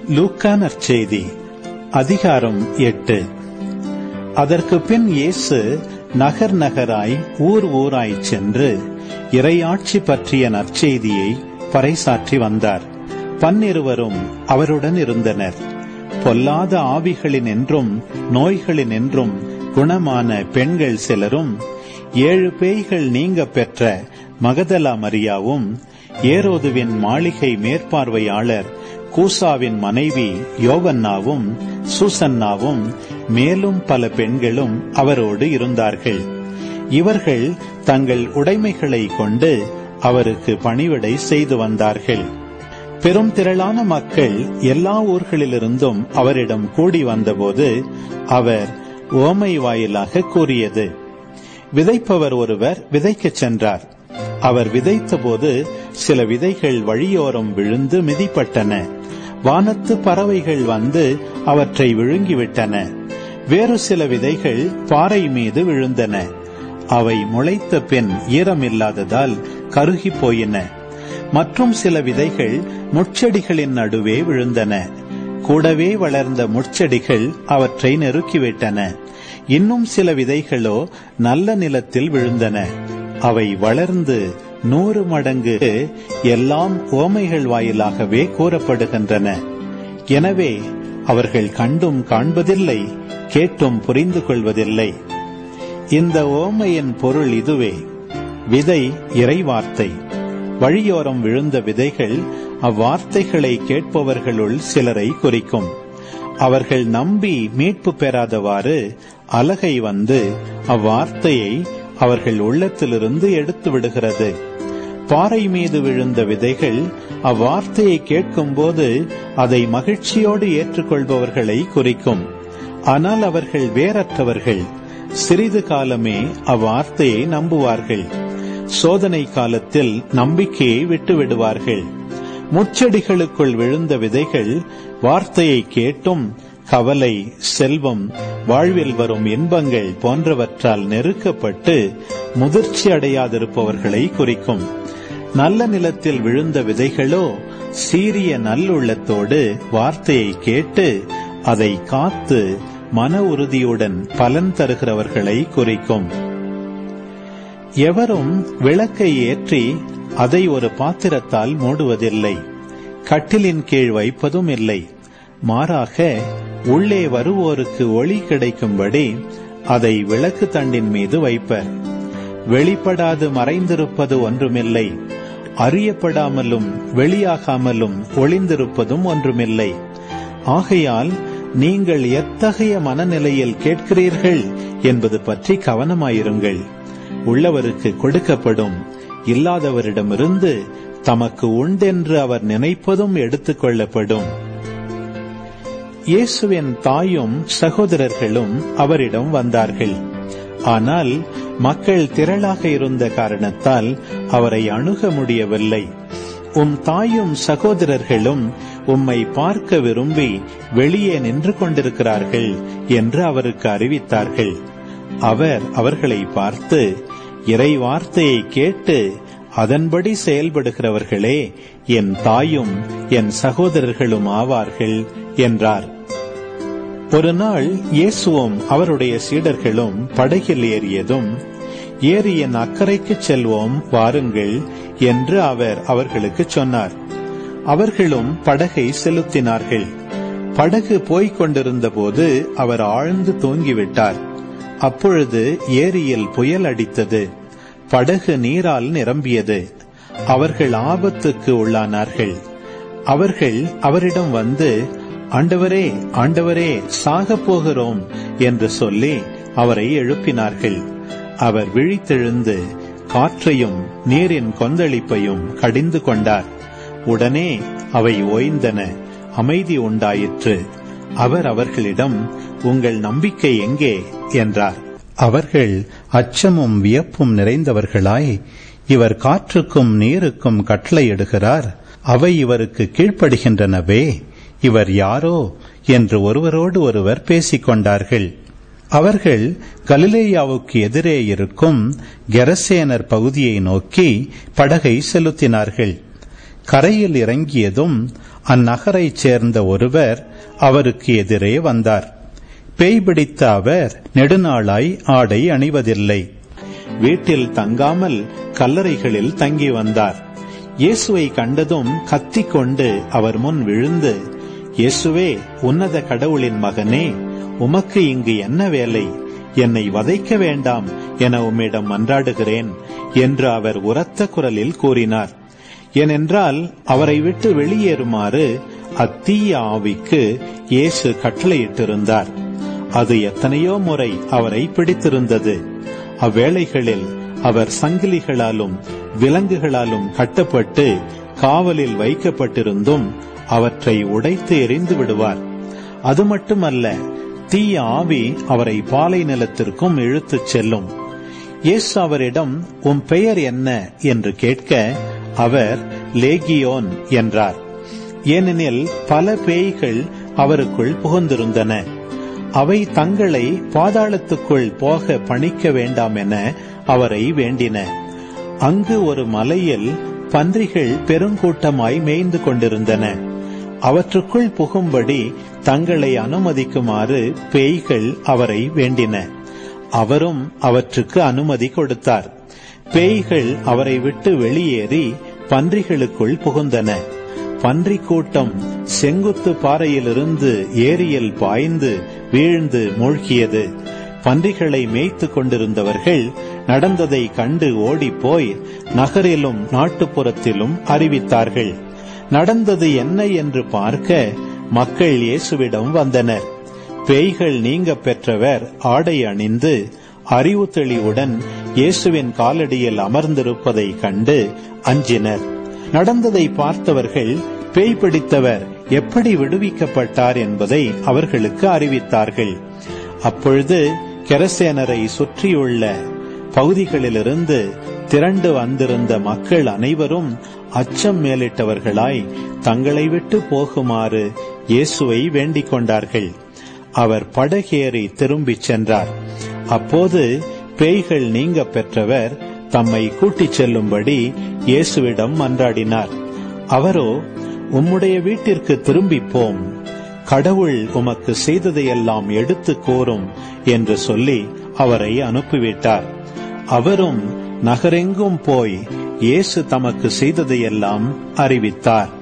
லூக்கா நற்செய்தி அதிகாரம் எட்டு அதற்கு பின் இயேசு நகர் நகராய் ஊர் ஊராய் சென்று இறையாட்சி பற்றிய நற்செய்தியை பறைசாற்றி வந்தார் பன்னிருவரும் அவருடன் இருந்தனர் பொல்லாத ஆவிகளினின்றும் நோய்களினின்றும் குணமான பெண்கள் சிலரும் ஏழு பேய்கள் நீங்க பெற்ற மகதலா மரியாவும் ஏரோதுவின் மாளிகை மேற்பார்வையாளர் கூசாவின் மனைவி யோவன்னாவும் சூசன்னாவும் மேலும் பல பெண்களும் அவரோடு இருந்தார்கள் இவர்கள் தங்கள் உடைமைகளை கொண்டு அவருக்கு பணிவிடை செய்து வந்தார்கள் பெரும் திரளான மக்கள் எல்லா ஊர்களிலிருந்தும் அவரிடம் கூடி வந்தபோது அவர் ஓமை வாயிலாக கூறியது விதைப்பவர் ஒருவர் விதைக்கச் சென்றார் அவர் விதைத்தபோது சில விதைகள் வழியோரம் விழுந்து மிதிப்பட்டன வானத்து பறவைகள் வந்து அவற்றை விழுங்கிவிட்டன வேறு சில விதைகள் பாறை மீது விழுந்தன அவை முளைத்த பின் ஈரமில்லாததால் கருகி போயின மற்றும் சில விதைகள் முட்செடிகளின் நடுவே விழுந்தன கூடவே வளர்ந்த முட்செடிகள் அவற்றை நெருக்கிவிட்டன இன்னும் சில விதைகளோ நல்ல நிலத்தில் விழுந்தன அவை வளர்ந்து நூறு மடங்கு எல்லாம் ஓமைகள் வாயிலாகவே கூறப்படுகின்றன எனவே அவர்கள் கண்டும் காண்பதில்லை கேட்டும் புரிந்து கொள்வதில்லை இந்த ஓமையின் பொருள் இதுவே விதை இறைவார்த்தை வழியோரம் விழுந்த விதைகள் அவ்வார்த்தைகளை கேட்பவர்களுள் சிலரை குறிக்கும் அவர்கள் நம்பி மீட்பு பெறாதவாறு அலகை வந்து அவ்வார்த்தையை அவர்கள் உள்ளத்திலிருந்து எடுத்து விடுகிறது பாறை மீது விழுந்த விதைகள் அவ்வார்த்தையை கேட்கும்போது அதை மகிழ்ச்சியோடு ஏற்றுக்கொள்பவர்களை குறிக்கும் ஆனால் அவர்கள் வேறற்றவர்கள் சிறிது காலமே அவ்வார்த்தையை நம்புவார்கள் சோதனை காலத்தில் நம்பிக்கையை விட்டு விடுவார்கள் முச்செடிகளுக்குள் விழுந்த விதைகள் வார்த்தையை கேட்டும் கவலை செல்வம் வாழ்வில் வரும் இன்பங்கள் போன்றவற்றால் நெருக்கப்பட்டு முதிர்ச்சி அடையாதிருப்பவர்களை குறிக்கும் நல்ல நிலத்தில் விழுந்த விதைகளோ சீரிய நல்லுள்ளத்தோடு வார்த்தையை கேட்டு அதை காத்து மன உறுதியுடன் பலன் தருகிறவர்களை குறிக்கும் எவரும் விளக்கை ஏற்றி அதை ஒரு பாத்திரத்தால் மூடுவதில்லை கட்டிலின் கீழ் வைப்பதும் இல்லை மாறாக உள்ளே வருவோருக்கு ஒளி கிடைக்கும்படி அதை விளக்கு தண்டின் மீது வைப்பர் வெளிப்படாது மறைந்திருப்பது ஒன்றுமில்லை அறியப்படாமலும் வெளியாகாமலும் ஒளிந்திருப்பதும் ஒன்றுமில்லை ஆகையால் நீங்கள் எத்தகைய மனநிலையில் கேட்கிறீர்கள் என்பது பற்றி கவனமாயிருங்கள் உள்ளவருக்கு கொடுக்கப்படும் இல்லாதவரிடமிருந்து தமக்கு உண்டென்று அவர் நினைப்பதும் எடுத்துக் கொள்ளப்படும் இயேசுவின் தாயும் சகோதரர்களும் அவரிடம் வந்தார்கள் ஆனால் மக்கள் திரளாக இருந்த காரணத்தால் அவரை அணுக முடியவில்லை உம் தாயும் சகோதரர்களும் உம்மை பார்க்க விரும்பி வெளியே நின்று கொண்டிருக்கிறார்கள் என்று அவருக்கு அறிவித்தார்கள் அவர் அவர்களை பார்த்து இறை வார்த்தையை கேட்டு அதன்படி செயல்படுகிறவர்களே என் தாயும் என் சகோதரர்களும் ஆவார்கள் என்றார் ஒரு நாள் இயேசுவும் அவருடைய சீடர்களும் படகில் ஏறியதும் ஏரியின் அக்கறைக்கு செல்வோம் வாருங்கள் என்று அவர் அவர்களுக்கு சொன்னார் அவர்களும் படகை செலுத்தினார்கள் படகு போய்க் கொண்டிருந்த போது அவர் ஆழ்ந்து தூங்கிவிட்டார் அப்பொழுது ஏரியில் புயல் அடித்தது படகு நீரால் நிரம்பியது அவர்கள் ஆபத்துக்கு உள்ளானார்கள் அவர்கள் அவரிடம் வந்து ஆண்டவரே ஆண்டவரே சாகப் போகிறோம் என்று சொல்லி அவரை எழுப்பினார்கள் அவர் விழித்தெழுந்து காற்றையும் நீரின் கொந்தளிப்பையும் கடிந்து கொண்டார் உடனே அவை ஓய்ந்தன அமைதி உண்டாயிற்று அவர் அவர்களிடம் உங்கள் நம்பிக்கை எங்கே என்றார் அவர்கள் அச்சமும் வியப்பும் நிறைந்தவர்களாய் இவர் காற்றுக்கும் நீருக்கும் கட்டளையிடுகிறார் அவை இவருக்கு கீழ்ப்படுகின்றனவே இவர் யாரோ என்று ஒருவரோடு ஒருவர் பேசிக் கொண்டார்கள் அவர்கள் கலிலேயாவுக்கு எதிரே இருக்கும் கெரசேனர் பகுதியை நோக்கி படகை செலுத்தினார்கள் கரையில் இறங்கியதும் அந்நகரைச் சேர்ந்த ஒருவர் அவருக்கு எதிரே வந்தார் பேய் பிடித்த அவர் நெடுநாளாய் ஆடை அணிவதில்லை வீட்டில் தங்காமல் கல்லறைகளில் தங்கி வந்தார் இயேசுவை கண்டதும் கத்திக் கொண்டு அவர் முன் விழுந்து இயேசுவே உன்னத கடவுளின் மகனே உமக்கு இங்கு என்ன வேலை என்னை வதைக்க வேண்டாம் என உம்மிடம் மன்றாடுகிறேன் என்று அவர் உரத்த குரலில் கூறினார் ஏனென்றால் அவரை விட்டு வெளியேறுமாறு அத்தீய ஆவிக்கு இயேசு கட்டளையிட்டிருந்தார் அது எத்தனையோ முறை அவரை பிடித்திருந்தது அவ்வேளைகளில் அவர் சங்கிலிகளாலும் விலங்குகளாலும் கட்டப்பட்டு காவலில் வைக்கப்பட்டிருந்தும் அவற்றை உடைத்து எரிந்து விடுவார் அது மட்டுமல்ல தீய ஆவி அவரை பாலை நிலத்திற்கும் இழுத்துச் செல்லும் இயேசு அவரிடம் உன் பெயர் என்ன என்று கேட்க அவர் லேகியோன் என்றார் ஏனெனில் பல பேய்கள் அவருக்குள் புகுந்திருந்தன அவை தங்களை பாதாளத்துக்குள் போக பணிக்க வேண்டாம் என அவரை வேண்டின அங்கு ஒரு மலையில் பன்றிகள் பெருங்கூட்டமாய் மேய்ந்து கொண்டிருந்தன அவற்றுக்குள் புகும்படி தங்களை அனுமதிக்குமாறு பேய்கள் அவரை வேண்டின அவரும் அவற்றுக்கு அனுமதி கொடுத்தார் பேய்கள் அவரை விட்டு வெளியேறி பன்றிகளுக்குள் புகுந்தன பன்றி கூட்டம் செங்குத்து பாறையிலிருந்து ஏரியில் பாய்ந்து வீழ்ந்து மூழ்கியது பன்றிகளை மேய்த்து கொண்டிருந்தவர்கள் நடந்ததை கண்டு ஓடிப்போய் நகரிலும் நாட்டுப்புறத்திலும் அறிவித்தார்கள் நடந்தது என்ன என்று பார்க்க மக்கள் இயேசுவிடம் வந்தனர் பேய்கள் நீங்க பெற்றவர் ஆடை அணிந்து அறிவு தெளிவுடன் இயேசுவின் காலடியில் அமர்ந்திருப்பதை கண்டு அஞ்சினர் நடந்ததை பார்த்தவர்கள் பேய் பிடித்தவர் எப்படி விடுவிக்கப்பட்டார் என்பதை அவர்களுக்கு அறிவித்தார்கள் அப்பொழுது கெரசேனரை சுற்றியுள்ள பகுதிகளிலிருந்து திரண்டு வந்திருந்த மக்கள் அனைவரும் அச்சம் மேலிட்டவர்களாய் தங்களை விட்டு போகுமாறு இயேசுவை வேண்டிக் கொண்டார்கள் அவர் படகேறி திரும்பிச் சென்றார் அப்போது பேய்கள் நீங்க பெற்றவர் தம்மை கூட்டிச் செல்லும்படி இயேசுவிடம் மன்றாடினார் அவரோ உம்முடைய வீட்டிற்கு திரும்பிப் போம் கடவுள் உமக்கு செய்ததையெல்லாம் எடுத்து கூறும் என்று சொல்லி அவரை அனுப்பிவிட்டார் அவரும் நகரெங்கும் போய் இயேசு தமக்கு செய்ததையெல்லாம் அறிவித்தார்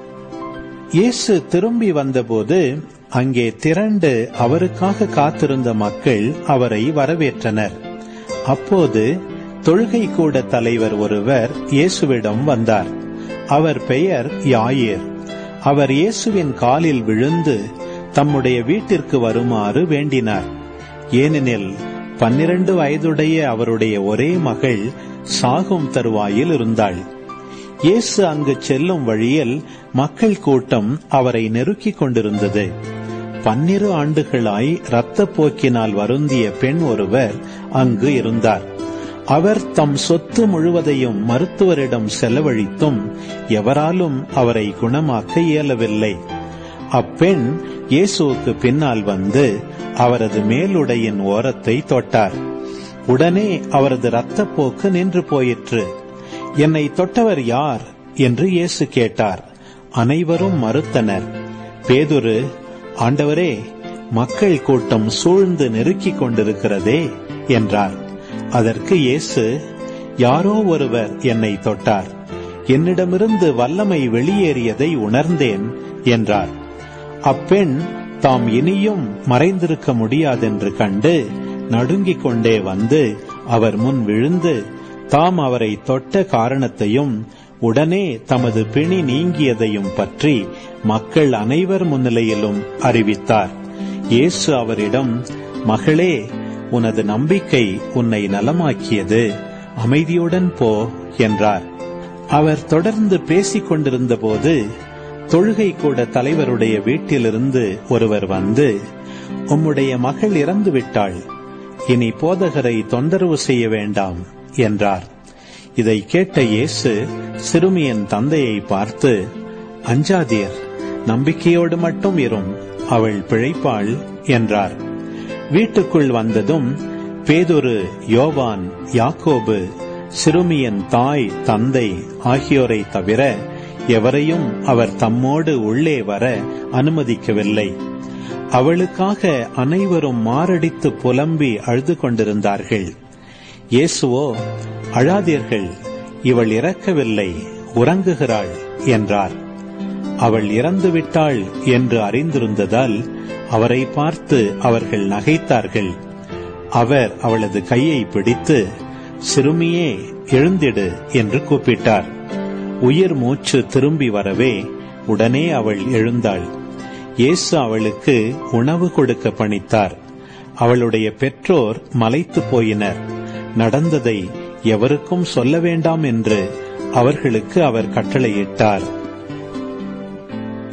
இயேசு திரும்பி வந்தபோது அங்கே திரண்டு அவருக்காக காத்திருந்த மக்கள் அவரை வரவேற்றனர் அப்போது தொழுகை கூட தலைவர் ஒருவர் இயேசுவிடம் வந்தார் அவர் பெயர் யாயிர் அவர் இயேசுவின் காலில் விழுந்து தம்முடைய வீட்டிற்கு வருமாறு வேண்டினார் ஏனெனில் பன்னிரண்டு வயதுடைய அவருடைய ஒரே மகள் சாகும் தருவாயில் இருந்தாள் இயேசு அங்கு செல்லும் வழியில் மக்கள் கூட்டம் அவரை நெருக்கிக் கொண்டிருந்தது பன்னிரு ஆண்டுகளாய் இரத்த போக்கினால் வருந்திய பெண் ஒருவர் அங்கு இருந்தார் அவர் தம் சொத்து முழுவதையும் மருத்துவரிடம் செலவழித்தும் எவராலும் அவரை குணமாக்க இயலவில்லை அப்பெண் இயேசுவுக்கு பின்னால் வந்து அவரது மேலுடையின் ஓரத்தை தொட்டார் உடனே அவரது இரத்தப்போக்கு நின்று போயிற்று என்னை தொட்டவர் யார் என்று இயேசு கேட்டார் அனைவரும் மறுத்தனர் பேதுரு ஆண்டவரே மக்கள் கூட்டம் சூழ்ந்து நெருக்கிக் கொண்டிருக்கிறதே என்றார் அதற்கு இயேசு யாரோ ஒருவர் என்னை தொட்டார் என்னிடமிருந்து வல்லமை வெளியேறியதை உணர்ந்தேன் என்றார் அப்பெண் தாம் இனியும் மறைந்திருக்க முடியாதென்று கண்டு நடுங்கிக் கொண்டே வந்து அவர் முன் விழுந்து தாம் அவரை தொட்ட காரணத்தையும் உடனே தமது பிணி நீங்கியதையும் பற்றி மக்கள் அனைவர் முன்னிலையிலும் அறிவித்தார் இயேசு அவரிடம் மகளே உனது நம்பிக்கை உன்னை நலமாக்கியது அமைதியுடன் போ என்றார் அவர் தொடர்ந்து பேசிக் கொண்டிருந்தபோது தொழுகை கூட தலைவருடைய வீட்டிலிருந்து ஒருவர் வந்து உம்முடைய மகள் இறந்து விட்டாள் இனி போதகரை தொந்தரவு செய்ய வேண்டாம் என்றார் இதை கேட்ட இயேசு சிறுமியின் தந்தையை பார்த்து அஞ்சாதீர் நம்பிக்கையோடு மட்டும் இரும் அவள் பிழைப்பாள் என்றார் வீட்டுக்குள் வந்ததும் பேதுரு யோவான் யாக்கோபு சிறுமியின் தாய் தந்தை ஆகியோரை தவிர எவரையும் அவர் தம்மோடு உள்ளே வர அனுமதிக்கவில்லை அவளுக்காக அனைவரும் மாரடித்து புலம்பி அழுது கொண்டிருந்தார்கள் இயேசுவோ அழாதீர்கள் இவள் இறக்கவில்லை உறங்குகிறாள் என்றார் அவள் இறந்துவிட்டாள் என்று அறிந்திருந்ததால் அவரை பார்த்து அவர்கள் நகைத்தார்கள் அவர் அவளது கையை பிடித்து சிறுமியே எழுந்திடு என்று கூப்பிட்டார் உயிர் மூச்சு திரும்பி வரவே உடனே அவள் எழுந்தாள் இயேசு அவளுக்கு உணவு கொடுக்க பணித்தார் அவளுடைய பெற்றோர் மலைத்து போயினர் நடந்ததை எவருக்கும் சொல்ல வேண்டாம் என்று அவர்களுக்கு அவர் கட்டளையிட்டார்